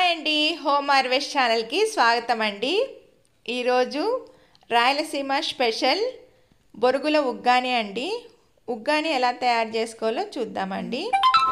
అండి home harvest ఛానల్కి స్వాగతం అండి ఈరోజు రాయలసీమ స్పెషల్ బొరుగుల ఉగ్గాని అండి ఉగ్గాని ఎలా తయారు చేసుకోవాలో చూద్దామండి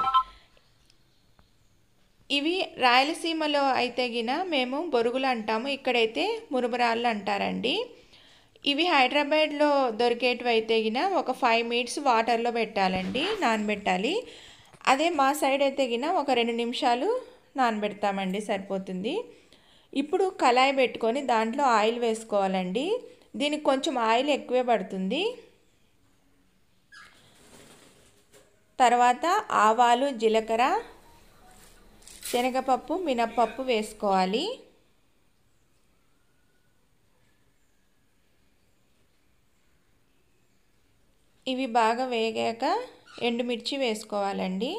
ఇవి రాయలసీమలో అయితే గిన మేము బొరుగులు అంటాము ఇక్కడైతే మురుమురాళ్ళు అంటారండి ఇవి హైదరాబాద్లో దొరికేటివి అయితే గిన ఒక ఫైవ్ మినిట్స్ వాటర్లో పెట్టాలండి నానబెట్టాలి అదే మా సైడ్ అయితే గిన ఒక రెండు నిమిషాలు నానబెడతామండి సరిపోతుంది ఇప్పుడు కళాయి పెట్టుకొని దాంట్లో ఆయిల్ వేసుకోవాలండి దీనికి కొంచెం ఆయిల్ ఎక్కువే పడుతుంది తర్వాత ఆవాలు జీలకర్ర శనగపప్పు మినప్పప్పు వేసుకోవాలి ఇవి బాగా వేగాక ఎండుమిర్చి వేసుకోవాలండి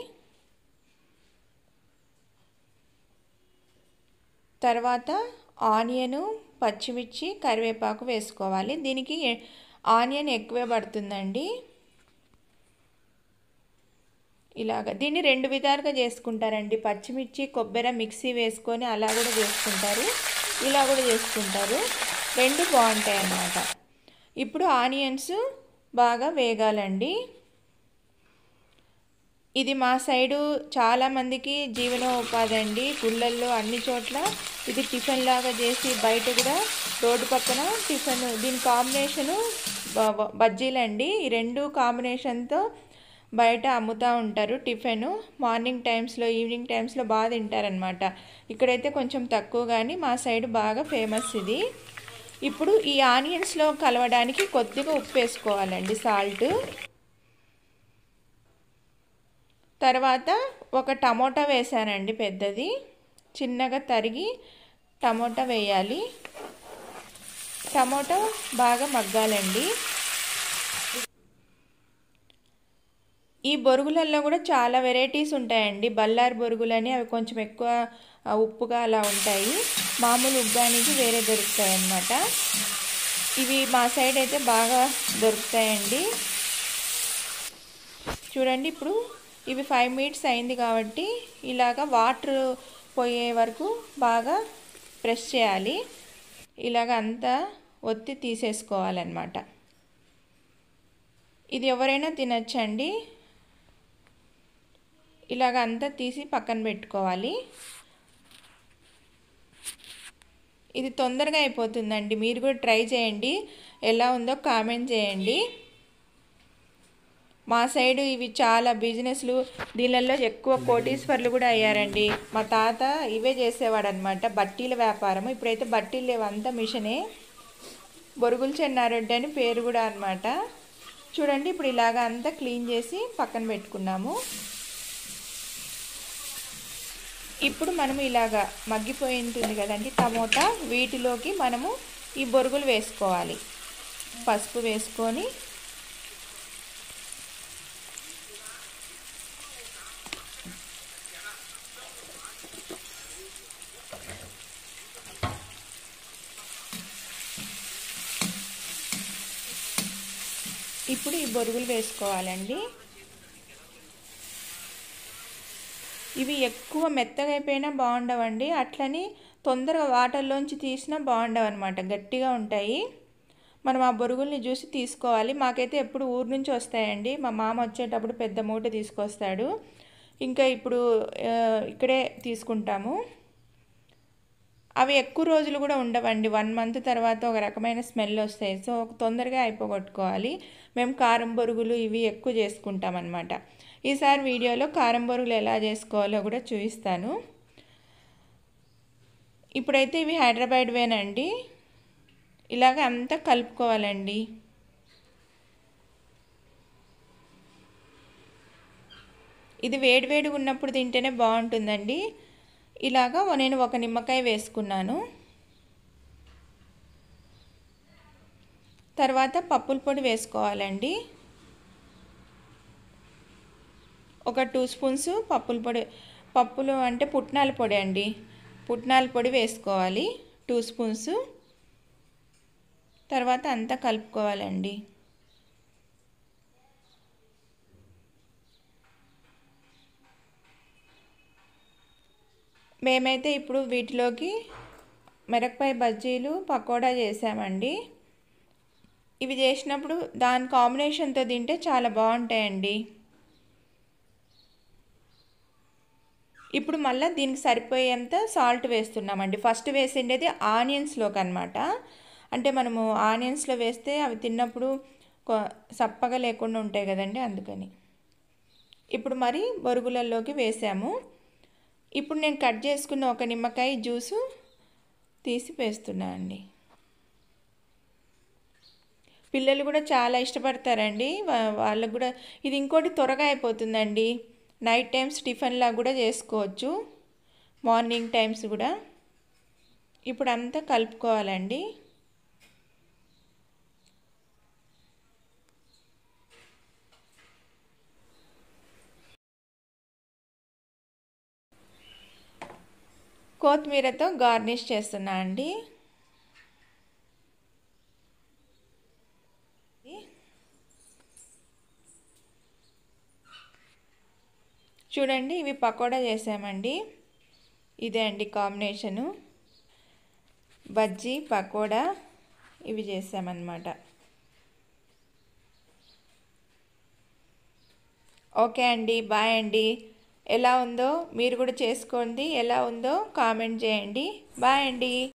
తర్వాత ఆనియను పచ్చిమిర్చి కరివేపాకు వేసుకోవాలి దీనికి ఆనియన్ ఎక్కువే పడుతుందండి ఇలాగ దీన్ని రెండు విధాలుగా చేసుకుంటారండి పచ్చిమిర్చి కొబ్బరి మిక్సీ వేసుకొని అలా కూడా చేసుకుంటారు ఇలా కూడా చేసుకుంటారు రెండు బాగుంటాయి అన్నమాట ఇప్పుడు ఆనియన్స్ బాగా వేగాలండి ఇది మా సైడు చాలామందికి జీవనోపాధి అండి గుళ్ళల్లో అన్ని చోట్ల ఇది టిఫిన్ లాగా చేసి బయట కూడా రోడ్డు పక్కన టిఫిన్ దీని కాంబినేషను బజ్జీలండి ఈ రెండు కాంబినేషన్తో బయట అమ్ముతూ ఉంటారు టిఫిన్ మార్నింగ్ టైమ్స్లో ఈవినింగ్ టైమ్స్లో బాగా తింటారనమాట ఇక్కడైతే కొంచెం తక్కువ కానీ మా సైడ్ బాగా ఫేమస్ ఇది ఇప్పుడు ఈ ఆనియన్స్లో కలవడానికి కొద్దిగా ఉప్పు వేసుకోవాలండి సాల్ట్ తర్వాత ఒక టమోటా వేసానండి పెద్దది చిన్నగా తరిగి టమోటా వేయాలి టమోటా బాగా మగ్గాలండి ఈ బొరుగులలో కూడా చాలా వెరైటీస్ ఉంటాయండి బల్లార్ బొరుగులని అవి కొంచెం ఎక్కువ ఉప్పుగా అలా ఉంటాయి మామూలు ఉగ్గానికి వేరే దొరుకుతాయి అన్నమాట ఇవి మా సైడ్ అయితే బాగా దొరుకుతాయండి చూడండి ఇప్పుడు ఇవి ఫైవ్ మినిట్స్ అయింది కాబట్టి ఇలాగ వాటర్ పోయే వరకు బాగా ప్రెస్ చేయాలి ఇలాగ అంతా ఒత్తి తీసేసుకోవాలన్నమాట ఇది ఎవరైనా తినచ్చండి ఇలాగ అంతా తీసి పక్కన పెట్టుకోవాలి ఇది తొందరగా అయిపోతుందండి మీరు కూడా ట్రై చేయండి ఎలా ఉందో కామెంట్ చేయండి మా సైడు ఇవి చాలా బిజినెస్లు దీనిలలో ఎక్కువ కోటీశ్వర్లు కూడా అయ్యారండి మా తాత ఇవే చేసేవాడు అనమాట బట్టీల వ్యాపారం ఇప్పుడైతే బట్టీలు లేవు అంతా మిషనే బొరుగులు చెన్నారెడ్డి అని పేరు కూడా అనమాట చూడండి ఇప్పుడు ఇలాగ అంతా క్లీన్ చేసి పక్కన పెట్టుకున్నాము ఇప్పుడు మనము ఇలాగా మగ్గిపోయి ఉంటుంది కదండి టమోటా వీటిలోకి మనము ఈ బొరుగులు వేసుకోవాలి పసుపు వేసుకొని ఇప్పుడు ఈ బొరుగులు వేసుకోవాలండి ఇవి ఎక్కువ మెత్తగా అయిపోయినా బాగుండవండి అట్లని తొందరగా వాటర్లోంచి తీసినా బాగుండవు అనమాట గట్టిగా ఉంటాయి మనం ఆ బొరుగుల్ని చూసి తీసుకోవాలి మాకైతే ఎప్పుడు ఊరు నుంచి వస్తాయండి మా మామ వచ్చేటప్పుడు పెద్ద మూట తీసుకొస్తాడు ఇంకా ఇప్పుడు ఇక్కడే తీసుకుంటాము అవి ఎక్కువ రోజులు కూడా ఉండవండి వన్ మంత్ తర్వాత ఒక రకమైన స్మెల్ వస్తాయి సో తొందరగా అయిపోగొట్టుకోవాలి మేము కారం బొరుగులు ఇవి ఎక్కువ చేసుకుంటాం అనమాట ఈసారి వీడియోలో కారం బొరుగులు ఎలా చేసుకోవాలో కూడా చూపిస్తాను ఇప్పుడైతే ఇవి హైదరాబాద్వేనండి ఇలాగ అంతా కలుపుకోవాలండి ఇది వేడివేడిగా ఉన్నప్పుడు తింటేనే బాగుంటుందండి ఇలాగా నేను ఒక నిమ్మకాయ వేసుకున్నాను తర్వాత పప్పుల పొడి వేసుకోవాలండి ఒక టూ స్పూన్స్ పప్పుల పొడి పప్పులు అంటే పుట్నాల పొడి అండి పుట్నాల పొడి వేసుకోవాలి టూ స్పూన్స్ తర్వాత అంతా కలుపుకోవాలండి మేమైతే ఇప్పుడు వీటిలోకి మిరపకాయ బజ్జీలు పకోడా చేసామండి ఇవి చేసినప్పుడు దాని కాంబినేషన్తో తింటే చాలా బాగుంటాయండి ఇప్పుడు మళ్ళీ దీనికి సరిపోయేంత సాల్ట్ వేస్తున్నామండి ఫస్ట్ వేసిండేది ఆనియన్స్లోకి అనమాట అంటే మనము ఆనియన్స్లో వేస్తే అవి తిన్నప్పుడు సప్పగా లేకుండా ఉంటాయి కదండి అందుకని ఇప్పుడు మరి బొరుగులలోకి వేసాము ఇప్పుడు నేను కట్ చేసుకున్న ఒక నిమ్మకాయ జ్యూసు తీసి వేస్తున్నా అండి పిల్లలు కూడా చాలా ఇష్టపడతారండి వాళ్ళకు కూడా ఇది ఇంకోటి త్వరగా అయిపోతుందండి నైట్ టైమ్స్ టిఫిన్లా కూడా చేసుకోవచ్చు మార్నింగ్ టైమ్స్ కూడా ఇప్పుడు అంతా కలుపుకోవాలండి కొత్తిమీరతో గార్నిష్ చేస్తున్నా అండి చూడండి ఇవి పకోడా చేసామండి ఇదే అండి కాంబినేషను బజ్జీ పకోడా ఇవి చేసామన్నమాట ఓకే అండి బాయ్ అండి ఎలా ఉందో మీరు కూడా చేసుకోండి ఎలా ఉందో కామెంట్ చేయండి బాయ్ అండి